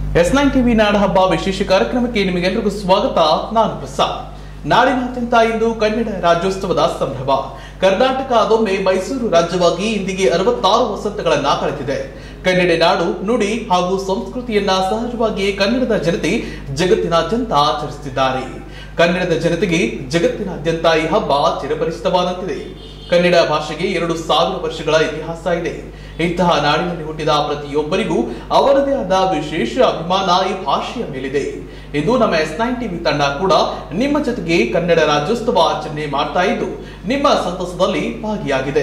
S nine TV ನಾಡ ಹಬ್ಬ ವಿಶೇಷ ಕಾರ್ಯಕ್ರಮಕ್ಕೆ ನಿಮಗೆಲ್ಲರಿಗೂ ಸ್ವಾಗತ ನಾನು ಪ್ರಸಾದ್ ನಾಡಿನಾದ್ಯಂತ ಇಂದು ಕನ್ನಡ ರಾಜ್ಯೋತ್ಸವದ ಸಂಭ್ರಮ ಕರ್ನಾಟಕ ಅದೊಮ್ಮೆ ಮೈಸೂರು ರಾಜ್ಯವಾಗಿ ಇಂದಿಗೆ ಅರವತ್ತಾರು ವಸಂತಗಳನ್ನ ಕಳೆದಿದೆ ಕನ್ನಡ ನಾಡು ನುಡಿ ಹಾಗೂ ಸಂಸ್ಕೃತಿಯನ್ನ ಸಹಜವಾಗಿಯೇ ಕನ್ನಡದ ಜನತೆ ಜಗತ್ತಿನಾದ್ಯಂತ ಆಚರಿಸುತ್ತಿದ್ದಾರೆ ಕನ್ನಡದ ಜನತೆಗೆ ಜಗತ್ತಿನಾದ್ಯಂತ ಈ ಹಬ್ಬ ಚಿರಪರಿಚಿತವಾದಂತಿದೆ ಕನ್ನಡ ಭಾಷೆಗೆ ಎರಡು ಸಾವಿರ ವರ್ಷಗಳ ಇತಿಹಾಸ ಇದೆ ಇಂತಹ ನಾಡಿನಲ್ಲಿ ಹುಟ್ಟಿದ ಪ್ರತಿಯೊಬ್ಬರಿಗೂ ಅವರದೇ ಆದ ವಿಶೇಷ ಅಭಿಮಾನ ಈ ಭಾಷೆಯ ಮೇಲಿದೆ ಇಂದು ನಮ್ಮ ಎಸ್ ನೈನ್ ಟಿವಿ ತಂಡ ಕೂಡ ನಿಮ್ಮ ಜೊತೆಗೆ ಕನ್ನಡ ರಾಜ್ಯೋತ್ಸವ ಆಚರಣೆ ಮಾಡ್ತಾ ಇದ್ದು ನಿಮ್ಮ ಸಂತಸದಲ್ಲಿ ಭಾಗಿಯಾಗಿದೆ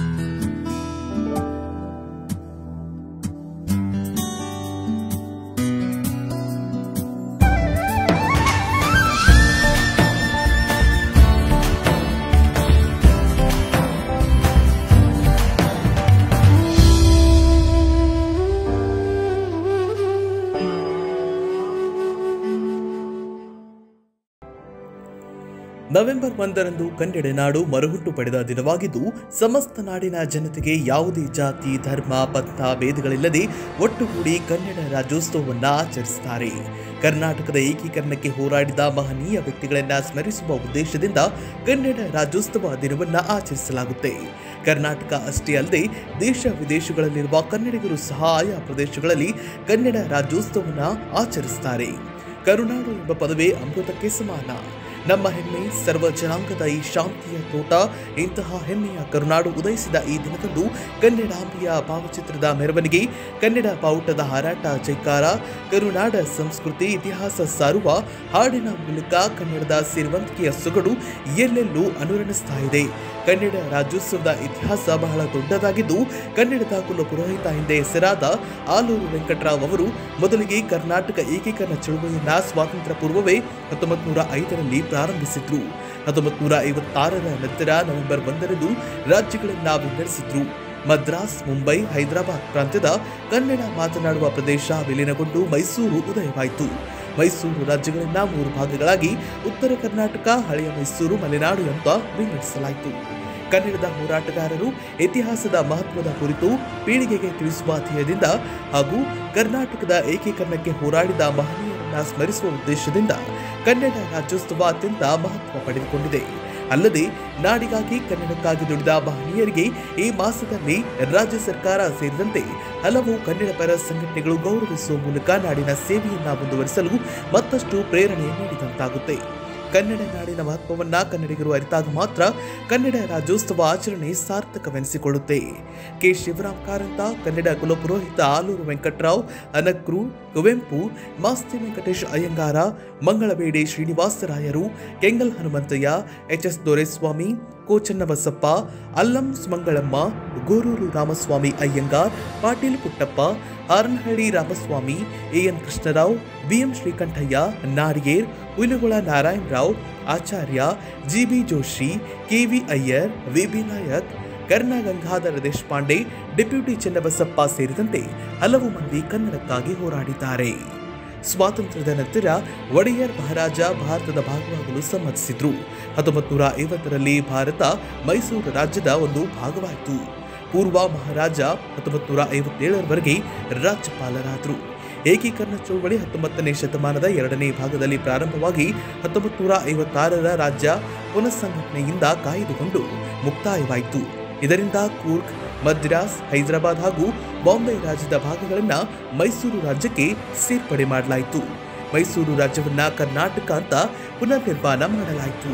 ನವೆಂಬರ್ ಒಂದರಂದು ಕನ್ನಡ ನಾಡು ಮರುಹುಟ್ಟು ಪಡೆದ ದಿನವಾಗಿದ್ದು ಸಮಸ್ತ ನಾಡಿನ ಜನತೆಗೆ ಯಾವುದೇ ಜಾತಿ ಧರ್ಮ ಪಂಥ ಭೇದಗಳಿಲ್ಲದೆ ಒಟ್ಟುಗೂಡಿ ಕನ್ನಡ ರಾಜ್ಯೋತ್ಸವವನ್ನು ಆಚರಿಸುತ್ತಾರೆ ಕರ್ನಾಟಕದ ಏಕೀಕರಣಕ್ಕೆ ಹೋರಾಡಿದ ಮಹನೀಯ ವ್ಯಕ್ತಿಗಳನ್ನ ಸ್ಮರಿಸುವ ಉದ್ದೇಶದಿಂದ ಕನ್ನಡ ರಾಜ್ಯೋತ್ಸವ ದಿನವನ್ನು ಆಚರಿಸಲಾಗುತ್ತೆ ಕರ್ನಾಟಕ ಅಷ್ಟೇ ಅಲ್ಲದೆ ದೇಶ ವಿದೇಶಗಳಲ್ಲಿರುವ ಕನ್ನಡಿಗರು ಸಹ ಆಯಾ ಪ್ರದೇಶಗಳಲ್ಲಿ ಕನ್ನಡ ರಾಜ್ಯೋತ್ಸವವನ್ನು ಆಚರಿಸುತ್ತಾರೆ ಕರುನಾಡು ಎಂಬ ಪದವೇ ಅಮೃತಕ್ಕೆ ಸಮಾನ ನಮ್ಮ ಹೆಮ್ಮೆ ಸರ್ವ ಜನಾಂಗದ ಈ ಶಾಂತಿಯ ತೋಟ ಇಂತಹ ಹೆಮ್ಮೆಯ ಕರುನಾಡು ಉದಯಿಸಿದ ಈ ದಿನದಂದು ಕನ್ನಡಾಂಬೆಯ ಭಾವಚಿತ್ರದ ಮೆರವಣಿಗೆ ಕನ್ನಡ ಬಾವುಟದ ಹಾರಾಟ ಜೈಕಾರ ಕರುನಾಡ ಸಂಸ್ಕೃತಿ ಇತಿಹಾಸ ಸಾರುವ ಹಾಡಿನ ಮೂಲಕ ಕನ್ನಡದ ಸಿರಿವಂತಿಕೆಯ ಸೊಗಡು ಎಲ್ಲೆಲ್ಲೂ ಅನುರಣಿಸ್ತಾ ಇದೆ ಕನ್ನಡ ರಾಜ್ಯೋತ್ಸವದ ಇತಿಹಾಸ ಬಹಳ ದೊಡ್ಡದಾಗಿದ್ದು ಕನ್ನಡದ ಕುಲ ಪುರೋಹಿತ ಹಿಂದೆ ಹೆಸರಾದ ಆಲೂರು ವೆಂಕಟರಾವ್ ಅವರು ಮೊದಲಿಗೆ ಕರ್ನಾಟಕ ಏಕೀಕರಣ ಚಳುವಳಿಯನ್ನ ಸ್ವಾತಂತ್ರ್ಯ ಪೂರ್ವವೇ ಹತ್ತೊಂಬತ್ತು ನೂರ ಐದರಲ್ಲಿ ಪ್ರಾರಂಭಿಸಿದ್ರು ಹತ್ತೊಂಬತ್ತು ನೂರ ಐವತ್ತಾರರ ನಂತರ ನವೆಂಬರ್ ಒಂದರಂದು ರಾಜ್ಯಗಳನ್ನ ವಿಂಗಡಿಸಿದ್ರು ಮದ್ರಾಸ್ ಮುಂಬೈ ಹೈದರಾಬಾದ್ ಪ್ರಾಂತ್ಯದ ಕನ್ನಡ ಮಾತನಾಡುವ ಪ್ರದೇಶ ವಿಲೀನಗೊಂಡು ಮೈಸೂರು ಉದಯವಾಯಿತು ಮೈಸೂರು ರಾಜ್ಯಗಳನ್ನ ಮೂರು ಭಾಗಗಳಾಗಿ ಉತ್ತರ ಕರ್ನಾಟಕ ಹಳೆಯ ಮೈಸೂರು ಮಲೆನಾಡು ಅಂತ ವಿಂಗಡಿಸಲಾಯಿತು ಕನ್ನಡದ ಹೋರಾಟಗಾರರು ಇತಿಹಾಸದ ಮಹತ್ವದ ಕುರಿತು ಪೀಳಿಗೆಗೆ ತಿಳಿಸುವ ಧ್ಯೇಯದಿಂದ ಹಾಗೂ ಕರ್ನಾಟಕದ ಏಕೀಕರಣಕ್ಕೆ ಹೋರಾಡಿದ ಮಹನೀಯರನ್ನ ಸ್ಮರಿಸುವ ಉದ್ದೇಶದಿಂದ ಕನ್ನಡ ರಾಜ್ಯೋತ್ಸವ ಅತ್ಯಂತ ಮಹತ್ವ ಪಡೆದುಕೊಂಡಿದೆ ಅಲ್ಲದೆ ನಾಡಿಗಾಗಿ ಕನ್ನಡಕ್ಕಾಗಿ ದುಡಿದ ಮಹನೀಯರಿಗೆ ಈ ಮಾಸದಲ್ಲಿ ರಾಜ್ಯ ಸರ್ಕಾರ ಸೇರಿದಂತೆ ಹಲವು ಕನ್ನಡ ಪರ ಸಂಘಟನೆಗಳು ಗೌರವಿಸುವ ಮೂಲಕ ನಾಡಿನ ಸೇವೆಯನ್ನ ಮುಂದುವರಿಸಲು ಮತ್ತಷ್ಟು ಪ್ರೇರಣೆ ನೀಡಿದಂತಾಗುತ್ತೆ ಕನ್ನಡ ನಾಡಿನ ಮಹತ್ವವನ್ನ ಕನ್ನಡಿಗರು ಅರಿತಾಗ ಮಾತ್ರ ಕನ್ನಡ ರಾಜ್ಯೋತ್ಸವ ಆಚರಣೆ ಸಾರ್ಥಕವೆನಿಸಿಕೊಳ್ಳುತ್ತೆ ಕೆ ಶಿವರಾಮ್ ಕಾರಂತ ಕನ್ನಡ ಕುಲಪುರೋಹಿತ ಆಲೂರು ವೆಂಕಟರಾವ್ ಅನಕ್ರು ಕುವೆಂಪು ಮಾಸ್ತಿ ವೆಂಕಟೇಶ್ ಅಯ್ಯಂಗಾರ ಮಂಗಳಬೇಡಿ ಶ್ರೀನಿವಾಸರಾಯರು Kengal Hanumanthaiah H S Doreswamy Kochannabasappa Allam Mangalamma Goruru Ramaswamy Iyengar Patil Puttappa Haranahalli Ramaswamy A N Krishnarao B M Srikantaiah Narigere Huilgol Narayanrao Acharya G B Joshi K V Iyer V B Nayak Karna Gangadhara Deshpande deputy Chennabasappa ಸೇರಿದಂತೆ ಹಲವು ಮಂದಿ ಕನ್ನಡಕ್ಕಾಗಿ ಹೋರಾಡಿದ್ದಾರೆ ಸ್ವಾತಂತ್ರ್ಯದ ನಂತರ ಒಡೆಯರ್ ಮಹಾರಾಜ ಭಾರತದ ಭಾಗವಾಗಲು ಸಮ್ಮತಿಸಿದ್ರು ಹತ್ತೊಂಬತ್ತು ನೂರ ಐವತ್ತರಲ್ಲಿ ಭಾರತ ಮೈಸೂರು ರಾಜ್ಯದ ಒಂದು ಭಾಗವಾಯಿತು ಪೂರ್ವ ಮಹಾರಾಜ ಹತ್ತೊಂಬತ್ತು ನೂರ ಐವತ್ತೇಳರವರೆಗೆ ರಾಜ್ಯಪಾಲರಾದರು ಏಕೀಕರಣ ಚಳವಳಿ ಹತ್ತೊಂಬತ್ತನೇ ಶತಮಾನದ ಎರಡನೇ ಭಾಗದಲ್ಲಿ ಪ್ರಾರಂಭವಾಗಿ ಹತ್ತೊಂಬತ್ತು ನೂರ ಐವತ್ತಾರರ ರಾಜ್ಯ ಪುನಃಸಂಘಟನೆಯಿಂದ ಕಾಯ್ದುಕೊಂಡು ಮುಕ್ತಾಯವಾಯಿತು ಇದರಿಂದ ಕೂರ್ಗ್ ಮದ್ರಾಸ್ ಹೈದರಾಬಾದ್ ಹಾಗೂ ಬಾಂಬೆ ರಾಜ್ಯದ ಭಾಗಗಳನ್ನು ಮೈಸೂರು ರಾಜ್ಯಕ್ಕೆ ಸೇರ್ಪಡೆ ಮಾಡಲಾಯಿತು ಮೈಸೂರು ರಾಜ್ಯವನ್ನ ಕರ್ನಾಟಕ ಅಂತ ಪುನರ್ನಿರ್ಮಾಣ ಮಾಡಲಾಯಿತು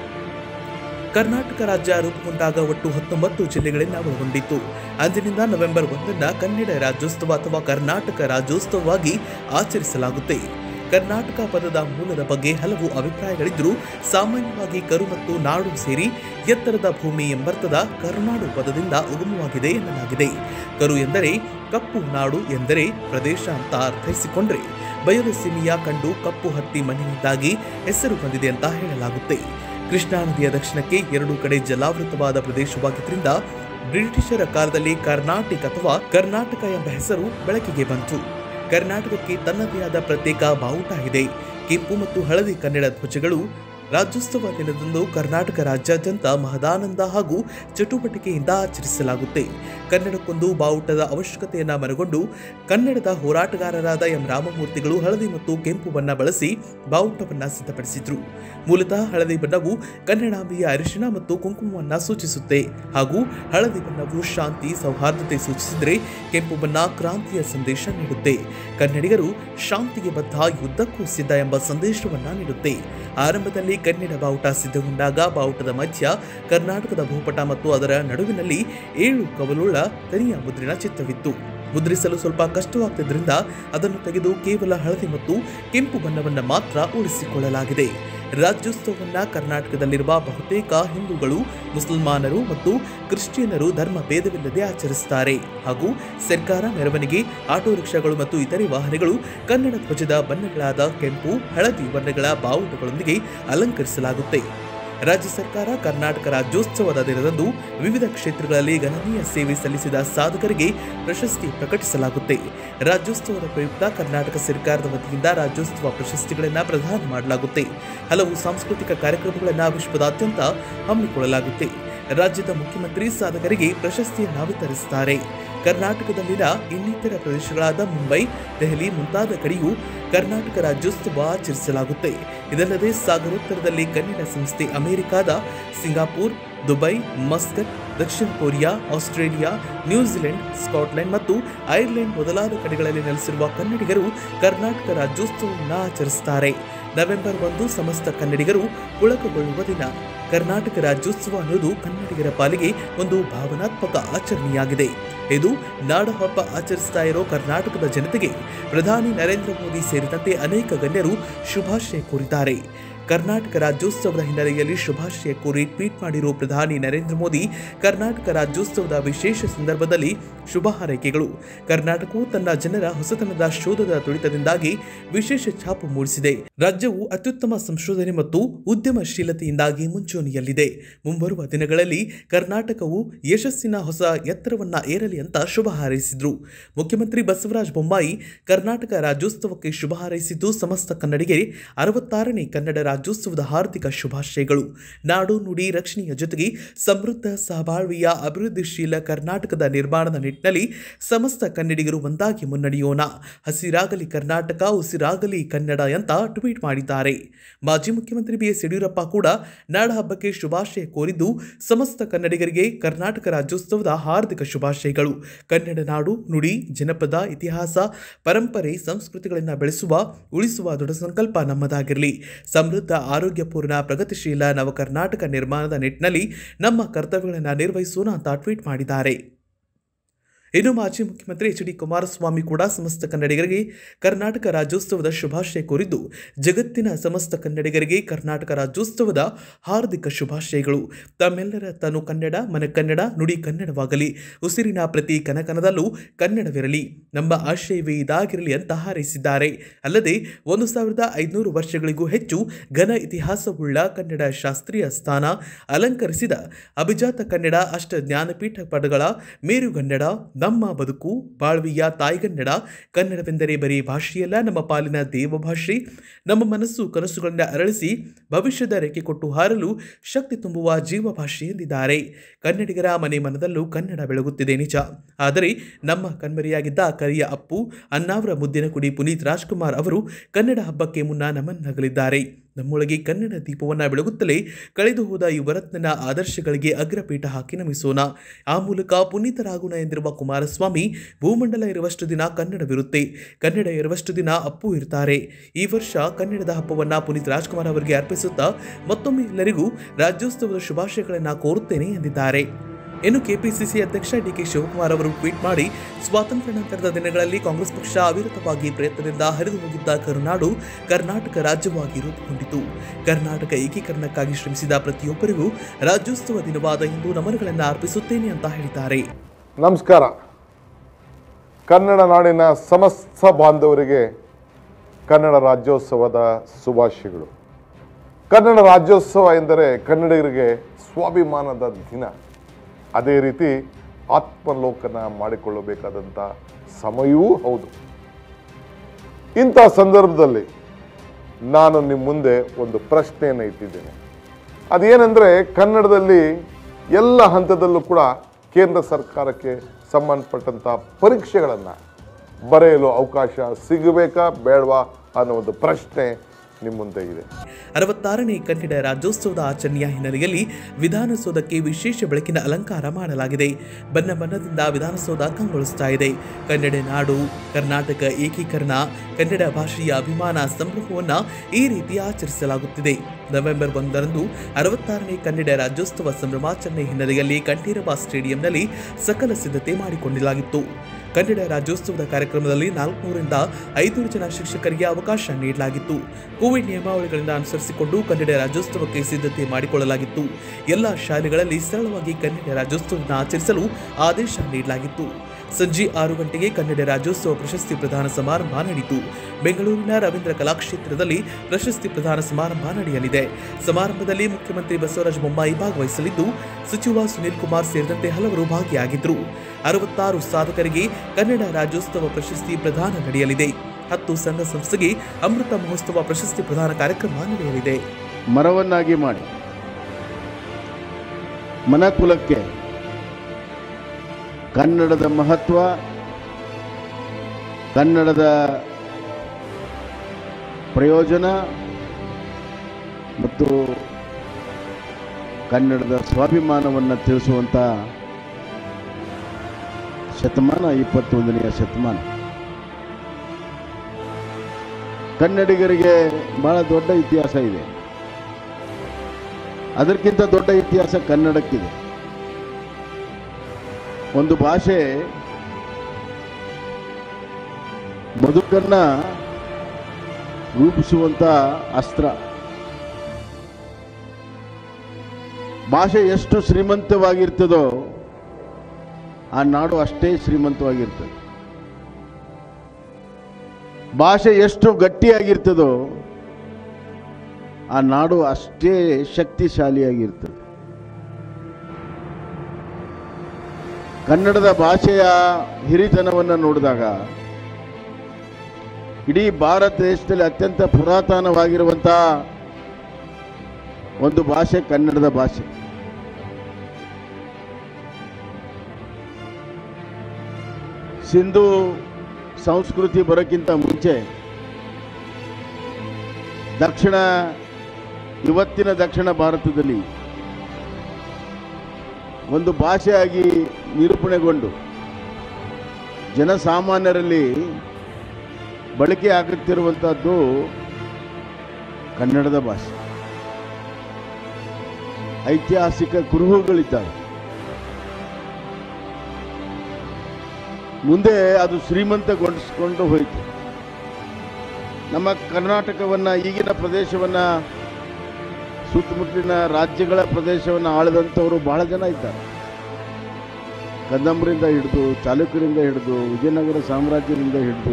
ಕರ್ನಾಟಕ ರಾಜ್ಯ ರೂಪುಗೊಂಡಾಗ ಒಟ್ಟು ಹತ್ತೊಂಬತ್ತು ಜಿಲ್ಲೆಗಳನ್ನ ಒಳಗೊಂಡಿತ್ತು ಅಂದಿನಿಂದ ನವೆಂಬರ್ ಒಂದನ್ನ ಕನ್ನಡ ರಾಜ್ಯೋತ್ಸವ ಅಥವಾ ಕರ್ನಾಟಕ ರಾಜ್ಯೋತ್ಸವವಾಗಿ ಆಚರಿಸಲಾಗುತ್ತೆ ಕರ್ನಾಟಕ ಪದದ ಮೂಲದ ಬಗ್ಗೆ ಹಲವು ಅಭಿಪ್ರಾಯಗಳಿದ್ದರೂ ಸಾಮಾನ್ಯವಾಗಿ ಕರು ಮತ್ತು ನಾಡು ಸೇರಿ ಎತ್ತರದ ಭೂಮಿ ಎಂಬರ್ಥದ ಕರುನಾಡು ಪದದಿಂದ ಉಗಮವಾಗಿದೆ ಎನ್ನಲಾಗಿದೆ ಕರು ಎಂದರೆ ಕಪ್ಪು ನಾಡು ಎಂದರೆ ಪ್ರದೇಶ ಅಂತ ಅರ್ಥೈಸಿಕೊಂಡ್ರೆ ಬಯಲು ಸೀಮೆಯ ಕಂಡು ಕಪ್ಪು ಹತ್ತಿ ಮಣ್ಣಿನಿಂದಾಗಿ ಹೆಸರು ಬಂದಿದೆ ಅಂತ ಹೇಳಲಾಗುತ್ತೆ ಕೃಷ್ಣಾ ನದಿಯ ದಕ್ಷಿಣಕ್ಕೆ ಎರಡು ಕಡೆ ಜಲಾವೃತವಾದ ಪ್ರದೇಶವಾಗಿದ್ದರಿಂದ ಬ್ರಿಟಿಷರ ಕಾಲದಲ್ಲಿ ಕರ್ನಾಟಿಕ್ ಅಥವಾ ಕರ್ನಾಟಕ ಎಂಬ ಹೆಸರು ಬೆಳಕಿಗೆ ಬಂತು ಕರ್ನಾಟಕಕ್ಕೆ ತನ್ನದೇ ಆದ ಪ್ರತ್ಯೇಕ ಬಾವುಟ ಇದೆ ಕೆಂಪು ಮತ್ತು ಹಳದಿ ಕನ್ನಡ ಧ್ವಜಗಳು ರಾಜ್ಯೋತ್ಸವ ದಿನದಂದು ಕರ್ನಾಟಕ ರಾಜ್ಯಾದ್ಯಂತ ಮಹದಾನಂದ ಹಾಗೂ ಚಟುವಟಿಕೆಯಿಂದ ಆಚರಿಸಲಾಗುತ್ತೆ ಕನ್ನಡಕ್ಕೊಂದು ಬಾವುಟದ ಅವಶ್ಯಕತೆಯನ್ನ ಮನಗೊಂಡು ಕನ್ನಡದ ಹೋರಾಟಗಾರರಾದ ಎಂ ರಾಮಮೂರ್ತಿಗಳು ಹಳದಿ ಮತ್ತು ಕೆಂಪು ಬಣ್ಣ ಬಳಸಿ ಬಾವುಟವನ್ನ ಸಿದ್ಧಪಡಿಸಿದ್ರು ಮೂಲತಃ ಹಳದಿ ಬಣ್ಣವು ಕನ್ನಡಾಂಬೆಯ ಅರಿಶಿಣ ಮತ್ತು ಕುಂಕುಮವನ್ನ ಸೂಚಿಸುತ್ತೆ ಹಾಗೂ ಹಳದಿ ಬಣ್ಣವು ಶಾಂತಿ ಸೌಹಾರ್ದತೆ ಸೂಚಿಸಿದರೆ ಕೆಂಪು ಬಣ್ಣ ಕ್ರಾಂತಿಯ ಸಂದೇಶ ನೀಡುತ್ತೆ ಕನ್ನಡಿಗರು ಶಾಂತಿಗೆ ಬದ್ಧ ಯುದ್ಧಕ್ಕೂ ಸಿದ್ಧ ಎಂಬ ಸಂದೇಶವನ್ನ ನೀಡುತ್ತೆ ಆರಂಭದಲ್ಲಿ ಕನ್ನಡ ಬಾವುಟ ಸಿದ್ಧಗೊಂಡಾಗ ಬಾವುಟದ ಮಧ್ಯ ಕರ್ನಾಟಕದ ಭೂಪಟ ಮತ್ತು ಅದರ ನಡುವಿನಲ್ಲಿ ಏಳು ಕವಲುಳ್ಳ ತನಿಯ ಮುದ್ರಿನ ಚಿತ್ರವಿತ್ತು ಮುದ್ರಿಸಲು ಸ್ವಲ್ಪ ಕಷ್ಟವಾಗ್ತಿದ್ರಿಂದ ಅದನ್ನು ತೆಗೆದು ಕೇವಲ ಹಳದಿ ಮತ್ತು ಕೆಂಪು ಬಣ್ಣವನ್ನು ಮಾತ್ರ ಉಳಿಸಿಕೊಳ್ಳಲಾಗಿದೆ ರಾಜ್ಯೋತ್ಸವವನ್ನ ಕರ್ನಾಟಕದಲ್ಲಿರುವ ಬಹುತೇಕ ಹಿಂದೂಗಳು ಮುಸಲ್ಮಾನರು ಮತ್ತು ಕ್ರಿಶ್ಚಿಯನ್ನರು ಧರ್ಮ ಭೇದವಿಲ್ಲದೆ ಆಚರಿಸುತ್ತಾರೆ ಹಾಗೂ ಸರ್ಕಾರ ಮೆರವಣಿಗೆ ಆಟೋ ರಿಕ್ಷಾಗಳು ಮತ್ತು ಇತರೆ ವಾಹನಗಳು ಕನ್ನಡ ಧ್ವಜದ ಬಣ್ಣಗಳಾದ ಕೆಂಪು ಹಳದಿ ಬಣ್ಣಗಳ ಬಾವುಟಗಳೊಂದಿಗೆ ಅಲಂಕರಿಸಲಾಗುತ್ತೆ ರಾಜ್ಯ ಸರ್ಕಾರ ಕರ್ನಾಟಕ ರಾಜ್ಯೋತ್ಸವದ ದಿನದಂದು ವಿವಿಧ ಕ್ಷೇತ್ರಗಳಲ್ಲಿ ಗಣನೀಯ ಸೇವೆ ಸಲ್ಲಿಸಿದ ಸಾಧಕರಿಗೆ ಪ್ರಶಸ್ತಿ ಪ್ರಕಟಿಸಲಾಗುತ್ತೆ ರಾಜ್ಯೋತ್ಸವದ ಪ್ರಯುಕ್ತ ಕರ್ನಾಟಕ ಸರ್ಕಾರದ ವತಿಯಿಂದ ರಾಜ್ಯೋತ್ಸವ ಪ್ರಶಸ್ತಿಗಳನ್ನು ಪ್ರದಾನ ಮಾಡಲಾಗುತ್ತೆ ಹಲವು ಸಾಂಸ್ಕೃತಿಕ ಕಾರ್ಯಕ್ರಮಗಳನ್ನು ವಿಶ್ವದಾದ್ಯಂತ ಹಮ್ಮಿಕೊಳ್ಳಲಾಗುತ್ತೆ ರಾಜ್ಯದ ಮುಖ್ಯಮಂತ್ರಿ ಸಾಧಕರಿಗೆ ಪ್ರಶಸ್ತಿಯನ್ನು ವಿತರಿಸುತ್ತಾರೆ ಕರ್ನಾಟಕದಲ್ಲಿನ ಇನ್ನಿತರ ಪ್ರದೇಶಗಳಾದ ಮುಂಬೈ ದೆಹಲಿ ಮುಂತಾದ ಕಡೆಯೂ ಕರ್ನಾಟಕ ರಾಜ್ಯೋತ್ಸವ ಆಚರಿಸಲಾಗುತ್ತೆ ಇದಲ್ಲದೆ ಸಾಗರೋತ್ತರದಲ್ಲಿ ಕನ್ನಡ ಸಂಸ್ಥೆ ಅಮೆರಿಕಾದ ಸಿಂಗಾಪುರ್ ದುಬೈ ಮಸ್ಕತ್ ದಕ್ಷಿಣ ಕೊರಿಯಾ ಆಸ್ಟ್ರೇಲಿಯಾ ನ್ಯೂಜಿಲೆಂಡ್ ಸ್ಕಾಟ್ಲೆಂಡ್ ಮತ್ತು ಐರ್ಲೆಂಡ್ ಮೊದಲಾದ ಕಡೆಗಳಲ್ಲಿ ನೆಲೆಸಿರುವ ಕನ್ನಡಿಗರು ಕರ್ನಾಟಕ ರಾಜ್ಯೋತ್ಸವವನ್ನು ಆಚರಿಸುತ್ತಾರೆ ನವೆಂಬರ್ ಒಂದು ಸಮಸ್ತ ಕನ್ನಡಿಗರು ಪುಳಕಗೊಳ್ಳುವ ದಿನ ಕರ್ನಾಟಕ ರಾಜ್ಯೋತ್ಸವ ಅನ್ನೋದು ಕನ್ನಡಿಗರ ಪಾಲಿಗೆ ಒಂದು ಭಾವನಾತ್ಮಕ ಆಚರಣೆಯಾಗಿದೆ ಇದು ನಾಡಹಬ್ಬ ಆಚರಿಸ್ತಾ ಇರೋ ಕರ್ನಾಟಕದ ಜನತೆಗೆ ಪ್ರಧಾನಿ ನರೇಂದ್ರ ಮೋದಿ ಸೇರಿದಂತೆ ಅನೇಕ ಗಣ್ಯರು ಶುಭಾಶಯ ಕೋರಿದ್ದಾರೆ ಕರ್ನಾಟಕ ರಾಜ್ಯೋತ್ಸವದ ಹಿನ್ನೆಲೆಯಲ್ಲಿ ಶುಭಾಶಯ ಕೋರಿ ಟ್ವೀಟ್ ಮಾಡಿರುವ ಪ್ರಧಾನಿ ನರೇಂದ್ರ ಮೋದಿ ಕರ್ನಾಟಕ ರಾಜ್ಯೋತ್ಸವದ ವಿಶೇಷ ಸಂದರ್ಭದಲ್ಲಿ ಶುಭ ಹಾರೈಕೆಗಳು ಕರ್ನಾಟಕವು ತನ್ನ ಜನರ ಹೊಸತನದ ಶೋಧದ ತುಡಿತದಿಂದಾಗಿ ವಿಶೇಷ ಛಾಪು ಮೂಡಿಸಿದೆ ರಾಜ್ಯವು ಅತ್ಯುತ್ತಮ ಸಂಶೋಧನೆ ಮತ್ತು ಉದ್ಯಮಶೀಲತೆಯಿಂದಾಗಿ ಮುಂಚೂಣಿಯಲ್ಲಿದೆ ಮುಂಬರುವ ದಿನಗಳಲ್ಲಿ ಕರ್ನಾಟಕವು ಯಶಸ್ಸಿನ ಹೊಸ ಎತ್ತರವನ್ನ ಏರಲಿ ಅಂತ ಶುಭ ಹಾರೈಸಿದ್ರು ಮುಖ್ಯಮಂತ್ರಿ ಬಸವರಾಜ ಬೊಮ್ಮಾಯಿ ಕರ್ನಾಟಕ ರಾಜ್ಯೋತ್ಸವಕ್ಕೆ ಶುಭ ಹಾರೈಸಿದ್ದು ಸಮಸ್ತ ಕನ್ನಡಿಗರೇ ಅರವತ್ತಾರನೇ ಕನ್ನಡ ರಾಜ್ಯೋತ್ಸವದ ಹಾರ್ದಿಕ ಶುಭಾಶಯಗಳು ನಾಡು ನುಡಿ ರಕ್ಷಣೆಯ ಜೊತೆಗೆ ಸಮೃದ್ಧ ಸಹಬಾಳ್ವೆಯ ಅಭಿವೃದ್ಧಿಶೀಲ ಕರ್ನಾಟಕದ ನಿರ್ಮಾಣದ ನಿಟ್ಟಿನಲ್ಲಿ ಸಮಸ್ತ ಕನ್ನಡಿಗರು ಒಂದಾಗಿ ಮುನ್ನಡೆಯೋಣ ಹಸಿರಾಗಲಿ ಕರ್ನಾಟಕ ಉಸಿರಾಗಲಿ ಕನ್ನಡ ಅಂತ ಟ್ವೀಟ್ ಮಾಡಿದ್ದಾರೆ ಮಾಜಿ ಮುಖ್ಯಮಂತ್ರಿ ಬಿ ಎಸ್ ಯಡಿಯೂರಪ್ಪ ಕೂಡ ನಾಡ ಹಬ್ಬಕ್ಕೆ ಶುಭಾಶಯ ಕೋರಿದ್ದು ಸಮಸ್ತ ಕನ್ನಡಿಗರಿಗೆ ಕರ್ನಾಟಕ ರಾಜ್ಯೋತ್ಸವದ ಹಾರ್ದಿಕ ಶುಭಾಶಯಗಳು ಕನ್ನಡ ನಾಡು ನುಡಿ ಜನಪದ ಇತಿಹಾಸ ಪರಂಪರೆ ಸಂಸ್ಕೃತಿಗಳನ್ನು ಬೆಳೆಸುವ ಉಳಿಸುವ ದೃಢ ಸಂಕಲ್ಪ ನಮ್ಮದಾಗಿರಲಿ ಸಮೃದ್ಧ ಆರೋಗ್ಯಪೂರ್ಣ ಪ್ರಗತಿಶೀಲ ನವ ಕರ್ನಾಟಕ ನಿರ್ಮಾಣದ ನಿಟ್ಟಿನಲ್ಲಿ ನಮ್ಮ ಕರ್ತವ್ಯಗಳನ್ನು ನಿರ್ವಹಿಸೋಣ ಅಂತ ಟ್ವೀಟ್ ಮಾಡಿದ್ದಾರೆ ಇನ್ನು ಮಾಜಿ ಮುಖ್ಯಮಂತ್ರಿ ಎಚ್ ಡಿ ಕುಮಾರಸ್ವಾಮಿ ಕೂಡ ಸಮಸ್ತ ಕನ್ನಡಿಗರಿಗೆ ಕರ್ನಾಟಕ ರಾಜ್ಯೋತ್ಸವದ ಶುಭಾಶಯ ಕೋರಿದ್ದು ಜಗತ್ತಿನ ಸಮಸ್ತ ಕನ್ನಡಿಗರಿಗೆ ಕರ್ನಾಟಕ ರಾಜ್ಯೋತ್ಸವದ ಹಾರ್ದಿಕ ಶುಭಾಶಯಗಳು ತಮ್ಮೆಲ್ಲರ ತನು ಕನ್ನಡ ಮನ ಕನ್ನಡ ನುಡಿ ಕನ್ನಡವಾಗಲಿ ಉಸಿರಿನ ಪ್ರತಿ ಕನಕನದಲ್ಲೂ ಕನ್ನಡವಿರಲಿ ನಮ್ಮ ಆಶಯವೇ ಇದಾಗಿರಲಿ ಅಂತ ಹಾರೈಸಿದ್ದಾರೆ ಅಲ್ಲದೆ ಒಂದು ಸಾವಿರದ ಐದುನೂರು ವರ್ಷಗಳಿಗೂ ಹೆಚ್ಚು ಘನ ಇತಿಹಾಸವುಳ್ಳ ಕನ್ನಡ ಶಾಸ್ತ್ರೀಯ ಸ್ಥಾನ ಅಲಂಕರಿಸಿದ ಅಭಿಜಾತ ಕನ್ನಡ ಅಷ್ಟ ಜ್ಞಾನಪೀಠ ಪದಗಳ ಮೇರುಗನ್ನಡ ನಮ್ಮ ಬದುಕು ಬಾಳ್ವಿಯ ತಾಯ್ಗನ್ನಡ ಕನ್ನಡವೆಂದರೆ ಬರೀ ಭಾಷೆಯಲ್ಲ ನಮ್ಮ ಪಾಲಿನ ದೇವಭಾಷೆ ನಮ್ಮ ಮನಸ್ಸು ಕನಸುಗಳನ್ನು ಅರಳಿಸಿ ಭವಿಷ್ಯದ ರೇಖೆ ಕೊಟ್ಟು ಹಾರಲು ಶಕ್ತಿ ತುಂಬುವ ಜೀವ ಭಾಷೆ ಎಂದಿದ್ದಾರೆ ಕನ್ನಡಿಗರ ಮನೆ ಮನದಲ್ಲೂ ಕನ್ನಡ ಬೆಳಗುತ್ತಿದೆ ನಿಜ ಆದರೆ ನಮ್ಮ ಕಣ್ಮರೆಯಾಗಿದ್ದ ಕರಿಯ ಅಪ್ಪು ಅನ್ನಾವರ ಮುದ್ದಿನ ಕುಡಿ ಪುನೀತ್ ರಾಜ್ಕುಮಾರ್ ಅವರು ಕನ್ನಡ ಹಬ್ಬಕ್ಕೆ ಮುನ್ನ ನಮನ್ನಗಲಿದ್ದಾರೆ ನಮ್ಮೊಳಗೆ ಕನ್ನಡ ದೀಪವನ್ನು ಬೆಳಗುತ್ತಲೇ ಕಳೆದು ಹೋದ ಯುವರತ್ನನ ಆದರ್ಶಗಳಿಗೆ ಅಗ್ರಪೀಠ ಹಾಕಿ ನಮಿಸೋಣ ಆ ಮೂಲಕ ಪುನೀತರಾಗೋಣ ಎಂದಿರುವ ಕುಮಾರಸ್ವಾಮಿ ಭೂಮಂಡಲ ಇರುವಷ್ಟು ದಿನ ಕನ್ನಡವಿರುತ್ತೆ ಕನ್ನಡ ಇರುವಷ್ಟು ದಿನ ಅಪ್ಪು ಇರ್ತಾರೆ ಈ ವರ್ಷ ಕನ್ನಡದ ಹಬ್ಬವನ್ನು ಪುನೀತ್ ರಾಜ್ಕುಮಾರ್ ಅವರಿಗೆ ಅರ್ಪಿಸುತ್ತಾ ಮತ್ತೊಮ್ಮೆ ಎಲ್ಲರಿಗೂ ರಾಜ್ಯೋತ್ಸವದ ಶುಭಾಶಯಗಳನ್ನು ಕೋರುತ್ತೇನೆ ಎಂದಿದ್ದಾರೆ ಇನ್ನು ಕೆಪಿಸಿಸಿ ಅಧ್ಯಕ್ಷ ಡಿಕೆ ಶಿವಕುಮಾರ್ ಅವರು ಟ್ವೀಟ್ ಮಾಡಿ ಸ್ವಾತಂತ್ರ್ಯ ನಂತರದ ದಿನಗಳಲ್ಲಿ ಕಾಂಗ್ರೆಸ್ ಪಕ್ಷ ಅವಿರತವಾಗಿ ಪ್ರಯತ್ನದಿಂದ ಹರಿದು ಹೋಗಿದ್ದ ಕರುನಾಡು ಕರ್ನಾಟಕ ರಾಜ್ಯವಾಗಿ ರೂಪುಗೊಂಡಿತು ಕರ್ನಾಟಕ ಏಕೀಕರಣಕ್ಕಾಗಿ ಶ್ರಮಿಸಿದ ಪ್ರತಿಯೊಬ್ಬರಿಗೂ ರಾಜ್ಯೋತ್ಸವ ದಿನವಾದ ಇಂದು ನಮನಗಳನ್ನು ಅರ್ಪಿಸುತ್ತೇನೆ ಅಂತ ಹೇಳಿದ್ದಾರೆ ನಮಸ್ಕಾರ ಕನ್ನಡ ನಾಡಿನ ಸಮಸ್ತ ಬಾಂಧವರಿಗೆ ಕನ್ನಡ ರಾಜ್ಯೋತ್ಸವದ ಶುಭಾಶಯಗಳು ಕನ್ನಡ ರಾಜ್ಯೋತ್ಸವ ಎಂದರೆ ಕನ್ನಡಿಗರಿಗೆ ಸ್ವಾಭಿಮಾನದ ದಿನ ಅದೇ ರೀತಿ ಆತ್ಮಲೋಕನ ಮಾಡಿಕೊಳ್ಳಬೇಕಾದಂಥ ಸಮಯವೂ ಹೌದು ಇಂಥ ಸಂದರ್ಭದಲ್ಲಿ ನಾನು ನಿಮ್ಮ ಮುಂದೆ ಒಂದು ಪ್ರಶ್ನೆಯನ್ನು ಇಟ್ಟಿದ್ದೇನೆ ಅದೇನೆಂದರೆ ಕನ್ನಡದಲ್ಲಿ ಎಲ್ಲ ಹಂತದಲ್ಲೂ ಕೂಡ ಕೇಂದ್ರ ಸರ್ಕಾರಕ್ಕೆ ಸಂಬಂಧಪಟ್ಟಂಥ ಪರೀಕ್ಷೆಗಳನ್ನು ಬರೆಯಲು ಅವಕಾಶ ಸಿಗಬೇಕಾ ಬೇಡವಾ ಅನ್ನೋ ಒಂದು ಪ್ರಶ್ನೆ ನಿಮ್ಮ ಮುಂದೆ ಇದೆ ಅರವತ್ತಾರನೇ ಕನ್ನಡ ರಾಜ್ಯೋತ್ಸವದ ಆಚರಣೆಯ ಹಿನ್ನೆಲೆಯಲ್ಲಿ ವಿಧಾನಸೌಧಕ್ಕೆ ವಿಶೇಷ ಬೆಳಕಿನ ಅಲಂಕಾರ ಮಾಡಲಾಗಿದೆ ಬಣ್ಣ ಬಣ್ಣದಿಂದ ವಿಧಾನಸೌಧ ಕಂಗೊಳಿಸ್ತಾ ಇದೆ ಕನ್ನಡ ನಾಡು ಕರ್ನಾಟಕ ಏಕೀಕರಣ ಕನ್ನಡ ಭಾಷೆಯ ಅಭಿಮಾನ ಸಂಭ್ರಮವನ್ನು ಈ ರೀತಿ ಆಚರಿಸಲಾಗುತ್ತಿದೆ ನವೆಂಬರ್ ಒಂದರಂದು ಅರವತ್ತಾರನೇ ಕನ್ನಡ ರಾಜ್ಯೋತ್ಸವ ಸಂಭ್ರಮಾಚರಣೆ ಹಿನ್ನೆಲೆಯಲ್ಲಿ ಕಂಠೀರವ ಸ್ಟೇಡಿಯಂನಲ್ಲಿ ಸಕಲ ಸಿದ್ಧತೆ ಮಾಡಿಕೊಂಡಿಲಾಗಿತ್ತು ಕನ್ನಡ ರಾಜ್ಯೋತ್ಸವದ ಕಾರ್ಯಕ್ರಮದಲ್ಲಿ ನಾಲ್ಕುನೂರಿಂದ ಐನೂರು ಜನ ಶಿಕ್ಷಕರಿಗೆ ಅವಕಾಶ ನೀಡಲಾಗಿತ್ತು ಕೋವಿಡ್ ನಿಯಮಾವಳಿಗಳನ್ನು ಅನುಸರಿಸಿಕೊಂಡು ಕನ್ನಡ ರಾಜ್ಯೋತ್ಸವಕ್ಕೆ ಸಿದ್ಧತೆ ಮಾಡಿಕೊಳ್ಳಲಾಗಿತ್ತು ಎಲ್ಲ ಶಾಲೆಗಳಲ್ಲಿ ಸರಳವಾಗಿ ಕನ್ನಡ ರಾಜ್ಯೋತ್ಸವವನ್ನು ಆಚರಿಸಲು ಆದೇಶ ನೀಡಲಾಗಿತ್ತು ಸಂಜೆ ಆರು ಗಂಟೆಗೆ ಕನ್ನಡ ರಾಜ್ಯೋತ್ಸವ ಪ್ರಶಸ್ತಿ ಪ್ರದಾನ ಸಮಾರಂಭ ನಡೆಯಿತು ಬೆಂಗಳೂರಿನ ರವೀಂದ್ರ ಕಲಾಕ್ಷೇತ್ರದಲ್ಲಿ ಪ್ರಶಸ್ತಿ ಪ್ರದಾನ ಸಮಾರಂಭ ನಡೆಯಲಿದೆ ಸಮಾರಂಭದಲ್ಲಿ ಮುಖ್ಯಮಂತ್ರಿ ಬಸವರಾಜ ಬೊಮ್ಮಾಯಿ ಭಾಗವಹಿಸಲಿದ್ದು ಸಚಿವ ಸುನೀಲ್ ಕುಮಾರ್ ಸೇರಿದಂತೆ ಹಲವರು ಭಾಗಿಯಾಗಿದ್ದರು ಅರವತ್ತಾರು ಸಾಧಕರಿಗೆ ಕನ್ನಡ ರಾಜ್ಯೋತ್ಸವ ಪ್ರಶಸ್ತಿ ಪ್ರದಾನ ನಡೆಯಲಿದೆ ಹತ್ತು ಸಂಘ ಸಂಸ್ಥೆಗೆ ಅಮೃತ ಮಹೋತ್ಸವ ಪ್ರಶಸ್ತಿ ಪ್ರದಾನ ಕಾರ್ಯಕ್ರಮ ನಡೆಯಲಿದೆ ಮರವನ್ನಾಗಿ ಮಾಡಿ ಮನಕುಲಕ್ಕೆ ಕನ್ನಡದ ಮಹತ್ವ ಕನ್ನಡದ ಪ್ರಯೋಜನ ಮತ್ತು ಕನ್ನಡದ ಸ್ವಾಭಿಮಾನವನ್ನು ತಿಳಿಸುವಂಥ ಶತಮಾನ ಇಪ್ಪತ್ತೊಂದನೆಯ ಶತಮಾನ ಕನ್ನಡಿಗರಿಗೆ ಬಹಳ ದೊಡ್ಡ ಇತಿಹಾಸ ಇದೆ ಅದಕ್ಕಿಂತ ದೊಡ್ಡ ಇತಿಹಾಸ ಕನ್ನಡಕ್ಕಿದೆ ಒಂದು ಭಾಷೆ ಬದುಕನ್ನ ರೂಪಿಸುವಂತ ಅಸ್ತ್ರ ಭಾಷೆ ಎಷ್ಟು ಶ್ರೀಮಂತವಾಗಿರ್ತದೋ ಆ ನಾಡು ಅಷ್ಟೇ ಶ್ರೀಮಂತವಾಗಿರ್ತದೆ ಭಾಷೆ ಎಷ್ಟು ಗಟ್ಟಿಯಾಗಿರ್ತದೋ ಆ ನಾಡು ಅಷ್ಟೇ ಶಕ್ತಿಶಾಲಿಯಾಗಿರ್ತದೆ ಕನ್ನಡದ ಭಾಷೆಯ ಹಿರಿತನವನ್ನು ನೋಡಿದಾಗ ಇಡೀ ಭಾರತ ದೇಶದಲ್ಲಿ ಅತ್ಯಂತ ಪುರಾತನವಾಗಿರುವಂಥ ಒಂದು ಭಾಷೆ ಕನ್ನಡದ ಭಾಷೆ ಸಿಂಧು ಸಂಸ್ಕೃತಿ ಬರೋಕ್ಕಿಂತ ಮುಂಚೆ ದಕ್ಷಿಣ ಇವತ್ತಿನ ದಕ್ಷಿಣ ಭಾರತದಲ್ಲಿ ಒಂದು ಭಾಷೆಯಾಗಿ ನಿರೂಪಣೆಗೊಂಡು ಜನಸಾಮಾನ್ಯರಲ್ಲಿ ಬಳಕೆ ಆಗುತ್ತಿರುವಂಥದ್ದು ಕನ್ನಡದ ಭಾಷೆ ಐತಿಹಾಸಿಕ ಕುರುಹುಗಳಿದ್ದಾವೆ ಮುಂದೆ ಅದು ಶ್ರೀಮಂತಗೊಳಿಸಿಕೊಂಡು ಹೋಯಿತು ನಮ್ಮ ಕರ್ನಾಟಕವನ್ನು ಈಗಿನ ಪ್ರದೇಶವನ್ನು ಸುತ್ತಮುತ್ತಲಿನ ರಾಜ್ಯಗಳ ಪ್ರದೇಶವನ್ನು ಆಳಿದಂಥವರು ಬಹಳ ಜನ ಇದ್ದಾರೆ ಕದಂಬರಿಂದ ಹಿಡಿದು ಚಾಲುಕ್ಯರಿಂದ ಹಿಡಿದು ವಿಜಯನಗರ ಸಾಮ್ರಾಜ್ಯದಿಂದ ಹಿಡಿದು